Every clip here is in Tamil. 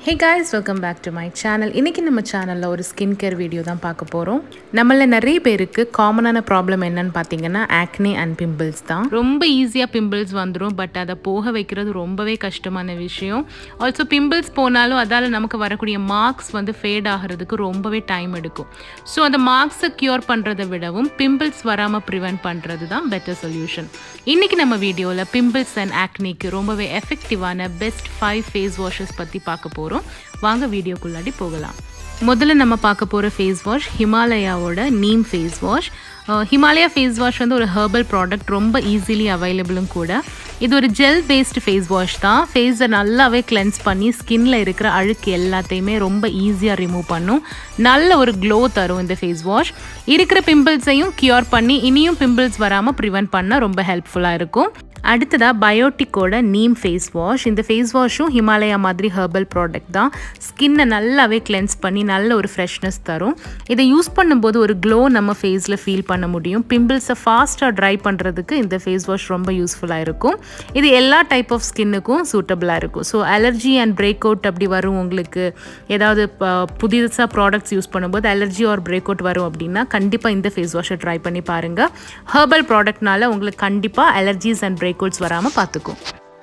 hey guys welcome back to my channel இன்றைக்கி நம்ம சேனலில் ஒரு ஸ்கின் கேர் வீடியோ தான் பார்க்க போகிறோம் நம்மள நிறைய பேருக்கு காமனான ப்ராப்ளம் என்னன்னு பார்த்தீங்கன்னா ஆக்னே அண்ட் பிம்பிள்ஸ் தான் ரொம்ப ஈஸியாக பிம்பிள்ஸ் வந்துடும் பட் அதை போக வைக்கிறது ரொம்பவே கஷ்டமான விஷயம் ஆல்சோ பிம்பிள்ஸ் போனாலும் அதால் நமக்கு வரக்கூடிய மார்க்ஸ் வந்து ஃபேட் ஆகிறதுக்கு ரொம்பவே டைம் எடுக்கும் ஸோ அந்த மார்க்ஸை க்யூர் பண்ணுறதை விடவும் பிம்பிள்ஸ் வராமல் ப்ரிவென்ட் பண்ணுறது தான் பெட்டர் சொல்யூஷன் இன்றைக்கி நம்ம வீடியோவில் பிம்பிள்ஸ் அண்ட் ஆக்னிக்கு ரொம்பவே எஃபெக்டிவான பெஸ்ட் ஃபைவ் ஃபேஸ் வாஷஸ் பற்றி பார்க்க போகிறோம் வாங்க வீடியோக்குள்ளாடி போகலாம் முதல்ல நம்ம பார்க்க போகிற ஃபேஸ் வாஷ் ஹிமாலயாவோட neem face wash Himalaya face wash வந்து ஒரு ஹெர்பல் ப்ராடக்ட் ரொம்ப ஈஸிலி அவைலபிளும் கூட இது ஒரு ஜெல் பேஸ்டு ஃபேஸ் வாஷ் தான் ஃபேஸை நல்லாவே கிளென்ஸ் பண்ணி ஸ்கின்ல இருக்கிற அழுக்கு எல்லாத்தையுமே ரொம்ப ஈஸியாக ரிமூவ் பண்ணும் நல்ல ஒரு க்ளோ தரும் இந்த ஃபேஸ் வாஷ் இருக்கிற பிம்பிள்ஸையும் க்யூர் பண்ணி இனியும் பிம்பிள்ஸ் வராமல் ப்ரிவென்ட் பண்ண ரொம்ப ஹெல்ப்ஃபுல்லாக இருக்கும் அடுத்ததாக பயோட்டிக்கோட நீம் ஃபேஸ் வாஷ் இந்த ஃபேஸ் வாஷும் ஹிமாலயா மாதிரி ஹெர்பல் ப்ராடக்ட் தான் ஸ்கின்னை நல்லாவே கிளென்ஸ் பண்ணி நல்ல ஒரு ஃப்ரெஷ்னஸ் தரும் இதை யூஸ் பண்ணும்போது ஒரு க்ளோ நம்ம ஃபேஸில் ஃபீல் பண்ண முடியும் பிம்பிள்ஸை ஃபாஸ்ட்டாக ட்ரை பண்ணுறதுக்கு இந்த ஃபேஸ் வாஷ் ரொம்ப யூஸ்ஃபுல்லாக இருக்கும் இது எல்லா டைப் ஆஃப் ஸ்கின்னுக்கும் சூட்டபிளாக இருக்கும் so allergy and break out அப்படி வரும் உங்களுக்கு ஏதாவது புதுசாக ப்ராடக்ட்ஸ் யூஸ் பண்ணும்போது அலர்ஜி ஆர் பிரேக் அவுட் வரும் அப்படின்னா கண்டிப்பாக இந்த ஃபேஸ் வாஷை ட்ரை பண்ணி பாருங்கள் ஹெர்பல் ப்ராடக்ட்னால உங்களுக்கு கண்டிப்பாக அலர்ஜிஸ் அண்ட் பிரேக் அவுட்ஸ் வராமல் பார்த்துக்கும்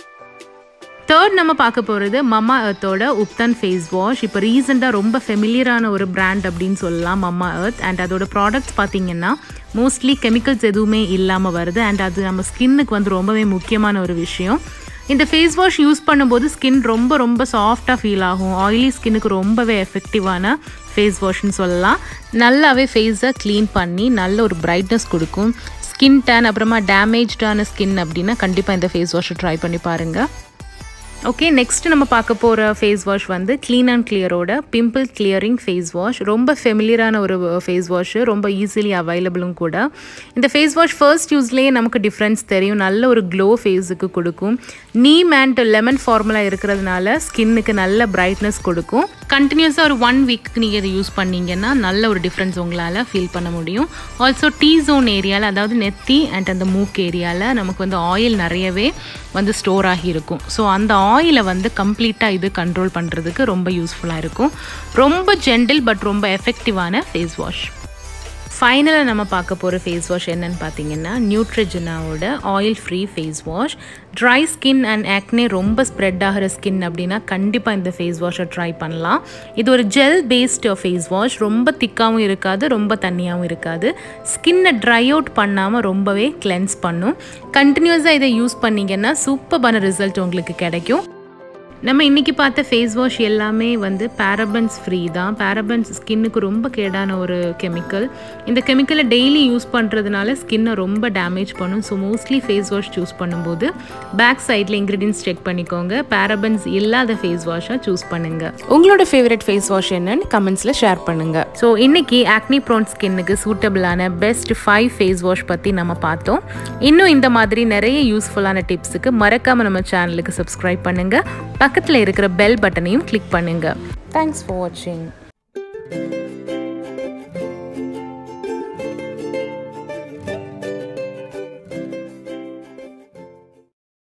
தேர்ட் நம்ம பார்க்க போகிறது மம்மா எர்த்தோட உப்தன் ஃபேஸ் வாஷ் இப்போ ரீசெண்டாக ரொம்ப ஃபெமிலியரான ஒரு பிராண்ட் அப்படின்னு சொல்லலாம் மம்மா எர்த் அண்ட் அதோட ப்ராடக்ட்ஸ் பார்த்தீங்கன்னா மோஸ்ட்லி கெமிக்கல்ஸ் எதுவுமே இல்லாமல் வருது அண்ட் அது நம்ம ஸ்கின்னுக்கு வந்து ரொம்பவே முக்கியமான ஒரு விஷயம் இந்த ஃபேஸ் வாஷ் யூஸ் பண்ணும்போது ஸ்கின் ரொம்ப ரொம்ப சாஃப்டாக ஃபீல் ஆகும் ஆயிலி ஸ்கின்னுக்கு ரொம்பவே எஃபெக்டிவான ஃபேஸ் வாஷ்னு சொல்லலாம் நல்லாவே ஃபேஸை க்ளீன் பண்ணி நல்ல ஒரு பிரைட்னஸ் கொடுக்கும் ஸ்கின் டேன் அப்புறமா டேமேஜ்டான ஸ்கின் அப்படின்னா கண்டிப்பாக இந்த ஃபேஸ் வாஷை ட்ரை பண்ணி பாருங்கள் ஓகே நெக்ஸ்ட் நம்ம பார்க்க போகிற ஃபேஸ் வாஷ் வந்து க்ளீன் அண்ட் கிளியரோட பிம்பிள் கிளியரிங் ஃபேஸ் வாஷ் ரொம்ப ஃபெமிலியரான ஒரு ஃபேஸ் வாஷ் ரொம்ப ஈஸிலி அவைலபிளும் கூட இந்த ஃபேஸ் வாஷ் ஃபர்ஸ்ட் யூஸ்லேயே நமக்கு டிஃப்ரென்ஸ் தெரியும் நல்ல ஒரு க்ளோ ஃபேஸுக்கு கொடுக்கும் நீம் அண்ட் லெமன் ஃபார்முலா இருக்கிறதுனால ஸ்கின்னுக்கு நல்ல பிரைட்னஸ் கொடுக்கும் கண்டினியூஸாக ஒரு ஒன் வீக்கு நீங்கள் இதை யூஸ் பண்ணீங்கன்னா நல்ல ஒரு டிஃப்ரென்ஸ் உங்களால் ஃபீல் பண்ண முடியும் ஆல்சோ டீ ஜோன் ஏரியாவில் அதாவது நெத்தி அண்ட் அந்த மூக் ஏரியாவில் நமக்கு வந்து ஆயில் நிறையவே வந்து ஸ்டோர் ஆகி இருக்கும் ஸோ அந்த ஆயிலை வந்து கம்ப்ளீட்டாக இது கண்ட்ரோல் பண்ணுறதுக்கு ரொம்ப யூஸ்ஃபுல்லாக இருக்கும் ரொம்ப ஜென்டில் பட் ரொம்ப எஃபெக்டிவான ஃபேஸ் வாஷ் ஃபைனலாக நம்ம பார்க்க போகிற ஃபேஸ் வாஷ் என்னன்னு பார்த்தீங்கன்னா நியூட்ரிஜனாவோட oil free face wash dry skin and acne ரொம்ப ஸ்ப்ரெட் ஆகிற ஸ்கின் அப்படின்னா கண்டிப்பாக இந்த ஃபேஸ் வாஷை ட்ரை பண்ணலாம் இது ஒரு ஜெல் பேஸ்டு ஃபேஸ் வாஷ் ரொம்ப திக்காகவும் இருக்காது ரொம்ப தண்ணியாகவும் இருக்காது ஸ்கின்னை ட்ரை அவுட் பண்ணாமல் ரொம்பவே கிளென்ஸ் பண்ணும் கண்டினியூஸாக இதை யூஸ் பண்ணிங்கன்னா சூப்பரான ரிசல்ட் உங்களுக்கு கிடைக்கும் நம்ம இன்றைக்கி பார்த்த ஃபேஸ் வாஷ் எல்லாமே வந்து பேரபன்ஸ் ஃப்ரீ தான் பேரபன்ஸ் ஸ்கின்னுக்கு ரொம்ப கேடான ஒரு கெமிக்கல் இந்த கெமிக்கலை டெய்லி யூஸ் பண்ணுறதுனால ஸ்கின்னை ரொம்ப டேமேஜ் பண்ணும் so mostly face wash choose பண்ணும்போது பேக் சைடில் இன்க்ரீடியன்ஸ் செக் பண்ணிக்கோங்க பேரபன்ஸ் இல்லாத ஃபேஸ் வாஷாக சூஸ் பண்ணுங்கள் உங்களோட ஃபேவரட் ஃபேஸ் வாஷ் என்னன்னு கமெண்ட்ஸில் ஷேர் பண்ணுங்கள் ஸோ இன்றைக்கி ஆக்னி ப்ரோன் ஸ்கின்னுக்கு சூட்டபிளான பெஸ்ட் ஃபைவ் ஃபேஸ் வாஷ் பற்றி நம்ம பார்த்தோம் இன்னும் இந்த மாதிரி நிறைய யூஸ்ஃபுல்லான டிப்ஸுக்கு மறக்காமல் நம்ம சேனலுக்கு சப்ஸ்கிரைப் பண்ணுங்கள் பக்கத்தில் இருக்கிற பெல் பட்டனையும் கிளிக் பண்ணுங்கள் தேங்க்ஸ் ஃபார் வாட்சிங்